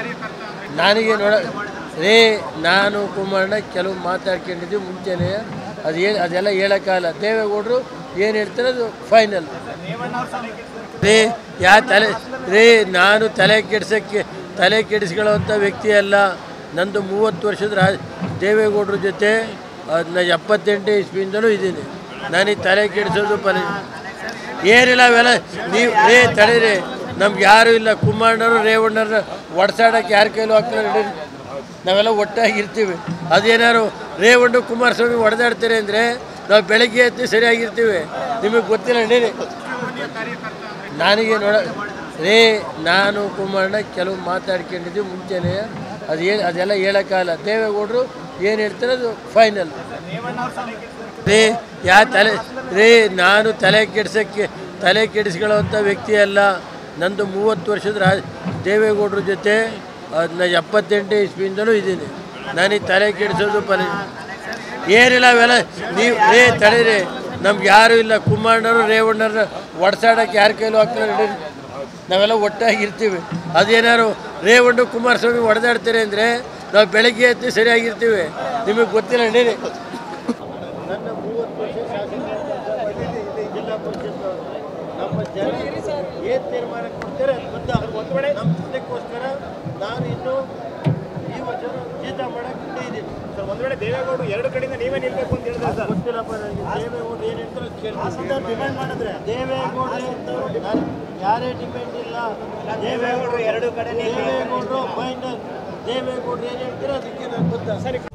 ನನಗೆ ನೋಡ ರೇ ನಾನು ಕುಮಾರಣ್ಣ ಕೆಲವು ಮಾತಾಡ್ಕೊಂಡಿದ್ವಿ ಮುಂಚೆನೇ ಅದು ಏನು ಅದೆಲ್ಲ ಹೇಳೋಕ್ಕಾಗಲ್ಲ ದೇವೇಗೌಡರು ಏನು ಹೇಳ್ತಾರೆ ಅದು ಫೈನಲ್ ರೇ ಯಾ ತಲೆ ರೇ ನಾನು ತಲೆ ಕೆಡ್ಸೋಕ್ಕೆ ತಲೆ ಕೆಡಿಸ್ಕೊಳ್ಳೋವಂಥ ವ್ಯಕ್ತಿ ಅಲ್ಲ ನಂದು ಮೂವತ್ತು ವರ್ಷದ ರಾ ದೇವೇಗೌಡರ ಜೊತೆ ಅದನ್ನ ಎಪ್ಪತ್ತೆಂಟು ಇಸ್ವಿಯಿಂದಲೂ ಇದ್ದೀನಿ ನನಗೆ ತಲೆ ಕೆಡಿಸೋದು ಫಲ ಏನಿಲ್ಲ ಅವೆಲ್ಲ ನೀವು ರೇ ತಡೀರಿ ನಮ್ಗೆ ಯಾರೂ ಇಲ್ಲ ಕುಮಾರಣ್ಣರು ರೇವಣ್ಣರು ಒಡ್ಸಾಡಕ್ಕೆ ಯಾರ ಕೈಲೂ ಹಾಕಲ್ಲ ನಡೀರಿ ನಾವೆಲ್ಲ ಒಟ್ಟಾಗಿರ್ತೀವಿ ಅದೇನಾದ್ರು ರೇವಣ್ಣ ಕುಮಾರಸ್ವಾಮಿ ಹೊಡೆದಾಡ್ತಾರೆ ಅಂದರೆ ನಾವು ಬೆಳಗ್ಗೆ ಎದ್ದು ಸರಿಯಾಗಿರ್ತೀವಿ ನಿಮಗೆ ಗೊತ್ತಿಲ್ಲ ನಡೀರಿ ನನಗೆ ನೋಡ ರೇ ನಾನು ಕುಮಾರಣ್ಣ ಕೆಲವು ಮಾತಾಡ್ಕೊಂಡಿದ್ವಿ ಮುಂಚೆನೇ ಅದು ಏನು ಅದೆಲ್ಲ ಹೇಳೋಕ್ಕಾಗಲ್ಲ ದೇವೇಗೌಡರು ಏನು ಹೇಳ್ತಾರೆ ಅದು ಫೈನಲ್ ರೇ ಯಾ ತಲೆ ರೇ ನಾನು ತಲೆ ಕೆಡ್ಸೋಕ್ಕೆ ತಲೆ ಕೆಡಿಸ್ಕೊಳ್ಳೋವಂಥ ವ್ಯಕ್ತಿ ಅಲ್ಲ ನಂದು ಮೂವತ್ತು ವರ್ಷದ ರಾ ದೇವೇಗೌಡರ ಜೊತೆ ಅದನ್ನ ಎಪ್ಪತ್ತೆಂಟು ಇಸ್ವಿಯಿಂದಲೂ ಇದ್ದೀನಿ ನನಗೆ ತಲೆ ಕೆಡಿಸೋದು ಫಲ ಏನಿಲ್ಲ ಅವೆಲ್ಲ ನೀವು ರೇ ತಡೀರಿ ನಮ್ಗೆ ಯಾರೂ ಇಲ್ಲ ಕುಮಾರಣ್ಣರು ರೇವಣ್ಣರು ಒಡ್ಸಾಡಕ್ಕೆ ಯಾರ ಕೈಲೂ ಹಾಕಲ್ಲ ನಡೀರಿ ನಾವೆಲ್ಲ ಒಟ್ಟಾಗಿರ್ತೀವಿ ಅದೇನಾದ್ರು ರೇವಣ್ಣ ಕುಮಾರಸ್ವಾಮಿ ಹೊಡೆದಾಡ್ತಾರೆ ಅಂದರೆ ನಾವು ಬೆಳಗ್ಗೆ ಎದ್ದು ಸರಿಯಾಗಿರ್ತೀವಿ ನಿಮಗೆ ಗೊತ್ತಿಲ್ಲ ನಡೀರಿ ನನ್ನ ಮೂವತ್ತು ವರ್ಷ ಜಿಲ್ಲಾ ಪರಿಷತ್ ನಮ್ಮ ಜನ ಏನು ತೀರ್ಮಾನ ಕೊಡ್ತಾರೆ ಅದು ಬಂದ ಒಂದು ವೇಳೆ ನಮ್ಮ ಇದಕ್ಕೋಸ್ಕರ ನಾನು ಇನ್ನು ಈ ವರ್ಷ ಜೀತ ಮಾಡಕ್ಕೆ ಇದ್ದೀನಿ ಸರ್ ಒಂದ್ ವೇಳೆ ದೇವೇಗೌಡರು ಎರಡು ಕಡೆಯಿಂದ ನೀವೇ ನಿಲ್ಬೇಕು ಅಂತ ಹೇಳಿದ್ರೆ ಸರ್ ಗೊತ್ತಿಲ್ಲಪ್ಪ ನನಗೆ ದೇವೇಗೌಡರು ಏನು ಹೇಳ್ತಾರೆ ಕೇಳ್ತೀನಿ ಡಿಮ್ಯಾಂಡ್ ಮಾಡಿದ್ರೆ ದೇವೇಗೌಡರು ಅಂತವ್ರು ನಾನು ಯಾರೇ ಡಿಮ್ಯಾಂಡ್ ಇಲ್ಲ ದೇವೇಗೌಡರು ಎರಡು ಕಡೆ ದೇವೇಗೌಡರು ಫೈನಲ್ ದೇವೇಗೌಡರು ಏನು ಹೇಳ್ತಾರೆ ಅದಕ್ಕೆ ನಾನು ಬದ್ಧ ಸರಿ